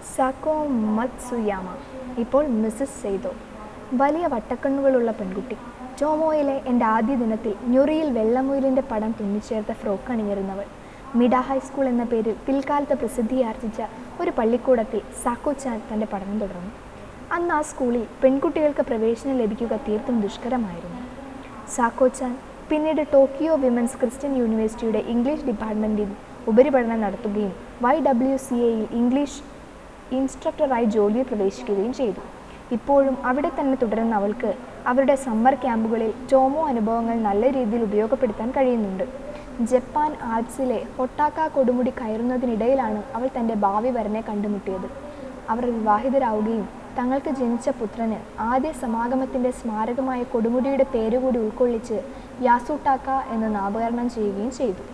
Sako മത്സുയാമ ഇപ്പോൾ Mrs സെയ്തോ വലിയ വട്ടക്കണ്ണുകളുള്ള പെൺകുട്ടി ടോമോയിലെ എൻ്റെ ആദ്യ ദിനത്തിൽ ഞൊറിയിൽ വെള്ളമുയിലിൻ്റെ പടം തുന്നിച്ചേർത്ത ഫ്രോക്ക് അണിഞ്ഞിരുന്നവൾ മിഡ ഹൈസ്കൂൾ എന്ന പേരിൽ പിൽക്കാലത്ത് പ്രസിദ്ധിയാർജിച്ച ഒരു പള്ളിക്കൂടത്തിൽ സാക്കോ ചാൻ തൻ്റെ പഠനം തുടർന്നു അന്ന് ആ സ്കൂളിൽ പെൺകുട്ടികൾക്ക് പ്രവേശനം ലഭിക്കുക തീർത്തും ദുഷ്കരമായിരുന്നു സാക്കോ ചാൻ പിന്നീട് ടോക്കിയോ വിമൻസ് ക്രിസ്ത്യൻ യൂണിവേഴ്സിറ്റിയുടെ ഇംഗ്ലീഷ് ഡിപ്പാർട്ട്മെൻറ്റിൽ ഉപരിപഠനം നടത്തുകയും വൈ ഡബ്ല്യു സി എയിൽ ഇംഗ്ലീഷ് ഇൻസ്ട്രക്ടറായി ജോലിയിൽ പ്രവേശിക്കുകയും ചെയ്തു ഇപ്പോഴും അവിടെ തന്നെ തുടരുന്ന അവൾക്ക് അവരുടെ സമ്മർ ക്യാമ്പുകളിൽ ടോമോ അനുഭവങ്ങൾ നല്ല രീതിയിൽ ഉപയോഗപ്പെടുത്താൻ കഴിയുന്നുണ്ട് ജപ്പാൻ ആൽപ്സിലെ ഹൊട്ടാക്ക കൊടുമുടി കയറുന്നതിനിടയിലാണ് അവൾ തൻ്റെ ഭാവി വരനെ കണ്ടുമുട്ടിയത് അവർ വിവാഹിതരാവുകയും തങ്ങൾക്ക് ജനിച്ച പുത്രന് ആദ്യ സമാഗമത്തിൻ്റെ സ്മാരകമായ കൊടുമുടിയുടെ പേരുകൂടി ഉൾക്കൊള്ളിച്ച് യാസുട്ടാക്ക എന്ന് നാമകരണം ചെയ്യുകയും ചെയ്തു